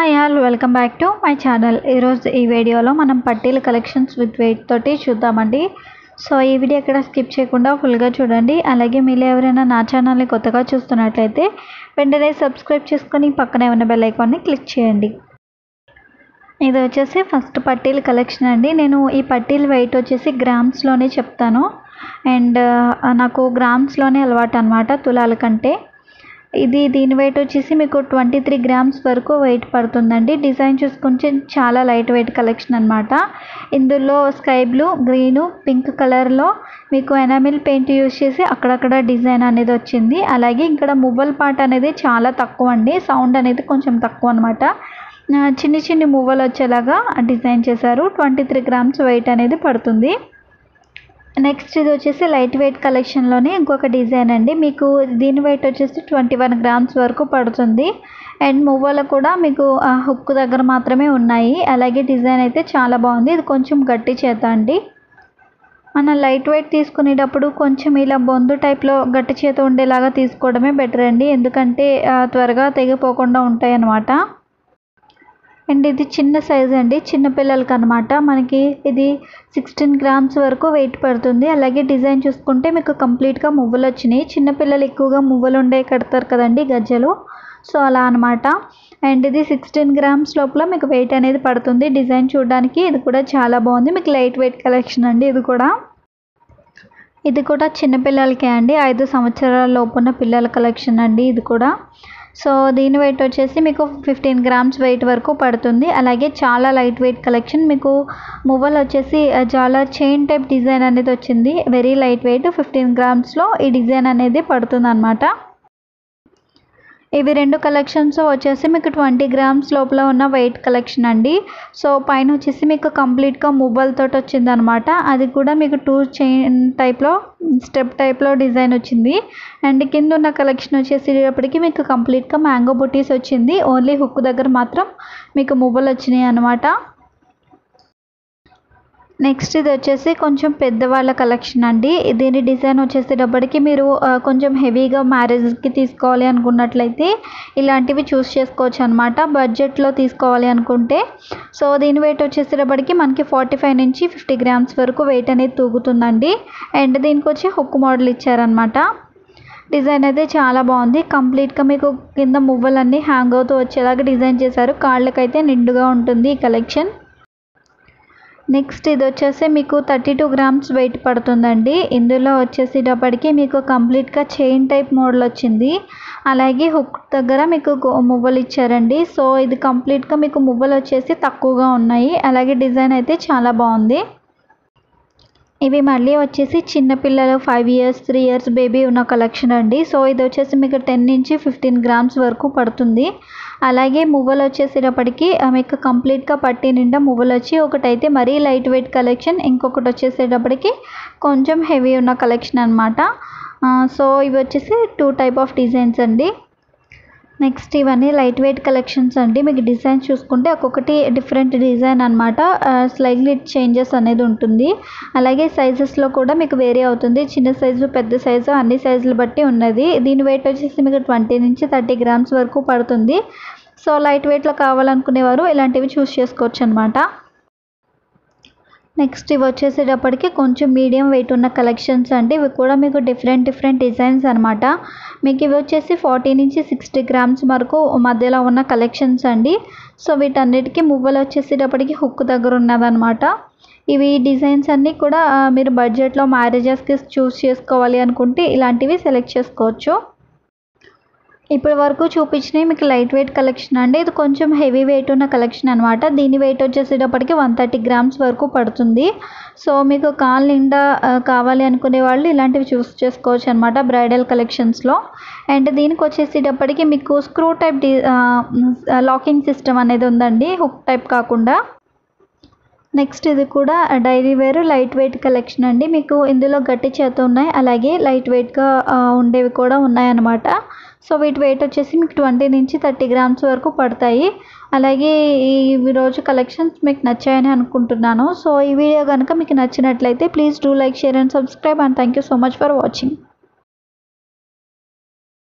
hi all welcome back to my channel ఈరోజు ఈ వీడియోలో మనం పట్టీల కలెక్షన్స్ విత్ వెయిట్ తోటి చూద్దామండి సో ఈ వీడియో ఎక్కడ స్కిప్ చేయకుండా ఫుల్గా చూడండి అలాగే మీరు ఎవరైనా నా ఛానల్ని కొత్తగా చూస్తున్నట్లయితే వెంటనే సబ్స్క్రైబ్ చేసుకొని పక్కనే ఉన్న బెల్ ఐకాన్ని క్లిక్ చేయండి ఇది వచ్చేసి ఫస్ట్ పట్టీల కలెక్షన్ అండి నేను ఈ పట్టీల వెయిట్ వచ్చేసి గ్రామ్స్లోనే చెప్తాను అండ్ నాకు గ్రామ్స్లోనే అలవాటు అనమాట తులాల కంటే ఇది దీని వెయిట్ వచ్చేసి మీకు ట్వంటీ త్రీ గ్రామ్స్ వరకు వెయిట్ పడుతుందండి డిజైన్ చూసుకుంటే చాలా లైట్ వెయిట్ కలెక్షన్ అనమాట ఇందులో స్కై బ్లూ గ్రీను పింక్ కలర్లో మీకు ఎనామిల్ పెయింట్ యూస్ చేసి అక్కడక్కడ డిజైన్ అనేది వచ్చింది అలాగే ఇక్కడ మువ్వల పాట అనేది చాలా తక్కువ అండి సౌండ్ అనేది కొంచెం తక్కువ అనమాట చిన్ని చిన్ని మువ్వలు వచ్చేలాగా డిజైన్ చేశారు ట్వంటీ త్రీ గ్రామ్స్ వెయిట్ అనేది పడుతుంది నెక్స్ట్ ఇది వచ్చేసి లైట్ వెయిట్ కలెక్షన్లోనే ఇంకొక డిజైన్ అండి మీకు దీని వెయిట్ వచ్చేసి ట్వంటీ వన్ గ్రామ్స్ వరకు పడుతుంది అండ్ మువ్వలు కూడా మీకు హుక్ దగ్గర మాత్రమే ఉన్నాయి అలాగే డిజైన్ అయితే చాలా బాగుంది ఇది కొంచెం గట్టి చేత అండి మనం లైట్ వెయిట్ తీసుకునేటప్పుడు కొంచెం ఇలా బొందు టైప్లో గట్టి చేత ఉండేలాగా తీసుకోవడమే బెటర్ అండి ఎందుకంటే త్వరగా తెగిపోకుండా ఉంటాయి అన్నమాట అండ్ ఇది చిన్న సైజ్ అండి చిన్న పిల్లలకి అనమాట మనకి ఇది సిక్స్టీన్ గ్రామ్స్ వరకు వెయిట్ పడుతుంది అలాగే డిజైన్ చూసుకుంటే మీకు కంప్లీట్గా మువ్వలు వచ్చినాయి చిన్నపిల్లలు ఎక్కువగా మువ్వలు ఉండే కడతారు కదండి గజ్జలు సో అలా అనమాట అండ్ ఇది సిక్స్టీన్ గ్రామ్స్ లోపల మీకు వెయిట్ అనేది పడుతుంది డిజైన్ చూడడానికి ఇది కూడా చాలా బాగుంది మీకు లైట్ వెయిట్ కలెక్షన్ అండి ఇది కూడా ఇది కూడా చిన్నపిల్లలకే అండి ఐదు సంవత్సరాల లోపున్న పిల్లల కలెక్షన్ అండి ఇది కూడా సో దీని వెయిట్ వచ్చేసి మీకు ఫిఫ్టీన్ గ్రామ్స్ వెయిట్ వరకు పడుతుంది అలాగే చాలా లైట్ వెయిట్ కలెక్షన్ మీకు మువ్వలు వచ్చేసి చాలా చైన్ టైప్ డిజైన్ అనేది వచ్చింది వెరీ లైట్ వెయిట్ ఫిఫ్టీన్ గ్రామ్స్లో ఈ డిజైన్ అనేది పడుతుంది అనమాట ఇవి రెండు కలెక్షన్స్ వచ్చేసి మీకు ట్వంటీ గ్రామ్స్ లోపల ఉన్న వెయిట్ కలెక్షన్ అండి సో పైన వచ్చేసి మీకు కంప్లీట్గా మువ్వలతో వచ్చింది అనమాట అది కూడా మీకు టూ చైన్ టైప్లో స్టెప్ టైప్లో డిజైన్ వచ్చింది అండ్ కింద ఉన్న కలెక్షన్ వచ్చేసేటప్పటికి మీకు కంప్లీట్గా మ్యాంగో బుటీస్ వచ్చింది ఓన్లీ హుక్ దగ్గర మాత్రం మీకు మువ్వలు వచ్చినాయి అనమాట నెక్స్ట్ ఇది వచ్చేసి కొంచెం పెద్దవాళ్ళ కలెక్షన్ అండి దీని డిజైన్ వచ్చేసేటప్పటికి మీరు కొంచెం హెవీగా మ్యారేజ్కి తీసుకోవాలి అనుకున్నట్లయితే ఇలాంటివి చూస్ చేసుకోవచ్చు అనమాట బడ్జెట్లో తీసుకోవాలి అనుకుంటే సో దీని వెయిట్ వచ్చేసేటప్పటికి మనకి ఫార్టీ ఫైవ్ నుంచి ఫిఫ్టీ గ్రామ్స్ వరకు వెయిట్ అనేది తూగుతుందండి అండ్ దీనికి వచ్చి హుక్ మోడల్ ఇచ్చారనమాట డిజైన్ అయితే చాలా బాగుంది కంప్లీట్గా మీకు కింద మువ్వలన్నీ హ్యాంగ్ అవుతూ వచ్చేలాగా డిజైన్ చేశారు కాళ్ళకైతే నిండుగా ఉంటుంది ఈ కలెక్షన్ నెక్స్ట్ ఇది వచ్చేసి మీకు థర్టీ టూ గ్రామ్స్ వెయిట్ పడుతుందండి ఇందులో వచ్చేసేటప్పటికి మీకు కంప్లీట్గా చైన్ టైప్ మోడల్ వచ్చింది అలాగే హుక్ దగ్గర మీకు మువ్వలు ఇచ్చారండి సో ఇది కంప్లీట్గా మీకు మువ్వలు వచ్చేసి తక్కువగా ఉన్నాయి అలాగే డిజైన్ అయితే చాలా బాగుంది ఇవి మళ్ళీ వచ్చేసి చిన్నపిల్లలు five years three years baby ఉన్న కలెక్షన్ అండి సో ఇది వచ్చేసి మీకు టెన్ నుంచి ఫిఫ్టీన్ గ్రామ్స్ వరకు పడుతుంది అలాగే మువ్వలు వచ్చేసేటప్పటికి మీకు కంప్లీట్గా పట్టి నిండా మువ్వలు వచ్చి ఒకటైతే మరీ లైట్ వెయిట్ కలెక్షన్ ఇంకొకటి వచ్చేసేటప్పటికి కొంచెం హెవీ ఉన్న కలెక్షన్ అనమాట సో ఇవి వచ్చేసి టూ టైప్ ఆఫ్ డిజైన్స్ అండి నెక్స్ట్ ఇవన్నీ లైట్ వెయిట్ కలెక్షన్స్ అండి మీకు డిజైన్ చూసుకుంటే ఒక్కొక్కటి డిఫరెంట్ డిజైన్ అనమాట స్లైట్లీ చేంజెస్ అనేది ఉంటుంది అలాగే సైజెస్లో కూడా మీకు వేరే అవుతుంది చిన్న సైజు పెద్ద సైజు అన్ని సైజులు బట్టి ఉన్నది దీని వెయిట్ వచ్చేసి మీకు ట్వంటీ నుంచి థర్టీ గ్రామ్స్ వరకు పడుతుంది సో లైట్ వెయిట్లో కావాలనుకునేవారు ఇలాంటివి చూస్ చేసుకోవచ్చు అనమాట నెక్స్ట్ ఇవి వచ్చేసేటప్పటికి కొంచెం మీడియం వెయిట్ ఉన్న కలెక్షన్స్ అండి ఇవి కూడా మీకు డిఫరెంట్ డిఫరెంట్ డిజైన్స్ అనమాట మీకు ఇవి వచ్చేసి ఫార్టీ నుంచి సిక్స్టీ గ్రామ్స్ వరకు మధ్యలో ఉన్న కలెక్షన్స్ అండి సో వీటన్నిటికీ మువ్వలు వచ్చేసేటప్పటికి హుక్ దగ్గర ఉన్నదనమాట ఇవి డిజైన్స్ అన్నీ కూడా మీరు బడ్జెట్లో మ్యారేజెస్కి చూస్ చేసుకోవాలి అనుకుంటే ఇలాంటివి సెలెక్ట్ చేసుకోవచ్చు ఇప్పటి వరకు చూపించినవి మీకు లైట్ వెయిట్ కలెక్షన్ అండి ఇది కొంచెం హెవీ వెయిట్ ఉన్న కలెక్షన్ అనమాట దీని వెయిట్ వచ్చేసేటప్పటికి వన్ థర్టీ గ్రామ్స్ వరకు పడుతుంది సో మీకు కాల్ నిండా కావాలి అనుకునే వాళ్ళు ఇలాంటివి చూస్ చేసుకోవచ్చు అనమాట బ్రైడల్ కలెక్షన్స్లో అండ్ దీనికి వచ్చేసేటప్పటికి మీకు screw type the locking system అనేది ఉందండి హుక్ టైప్ కాకుండా నెక్స్ట్ ఇది కూడా daily wear light weight collection అండి మీకు ఇందులో గట్టి చేత ఉన్నాయి అలాగే లైట్ వెయిట్గా ఉండేవి కూడా ఉన్నాయన్నమాట సో వీటి వెయిట్ వచ్చేసి మీకు ట్వంటీ నుంచి థర్టీ గ్రామ్స్ వరకు పడతాయి అలాగే ఈ రోజు కలెక్షన్స్ మీకు నచ్చాయని అనుకుంటున్నాను సో ఈ వీడియో కనుక మీకు నచ్చినట్లయితే please do like share and subscribe and thank you so much for watching